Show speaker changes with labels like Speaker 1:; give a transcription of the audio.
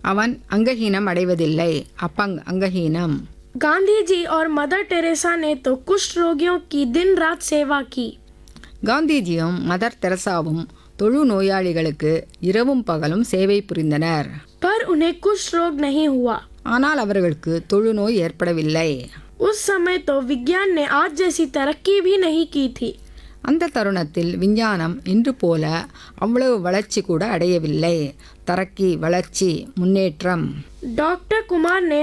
Speaker 1: அவன் அங்கஹீனம் அடைவதில்லை அப்பங் அங்கஹீனம்
Speaker 2: गांधी जी और मदर टेरेसा ने तो कुष्ठ रोगियों की दिन रात सेवा की
Speaker 1: காந்திஜியும் மதர் தெரசாவும் தொழு நோயாளிகளுக்கு இரவும் பகலும் சேவை புரிந்தனர்
Speaker 2: पर उन्हें कुष्ठ रोग नहीं हुआ
Speaker 1: ஆனால் அவர்களுக்கு தொழுநோய் ஏற்படவில்லை
Speaker 2: उस समय तो विज्ञान ने आज जैसी तरक्की भी नहीं की थी
Speaker 1: அந்த தருணத்தில் விஞ்ஞானம் இன்று போல அவ்வளவு வளர்ச்சி கூட அடையவில்லை தரக்கி வளர்ச்சி முன்னேற்றம்
Speaker 2: डॉक्टर कुमार ने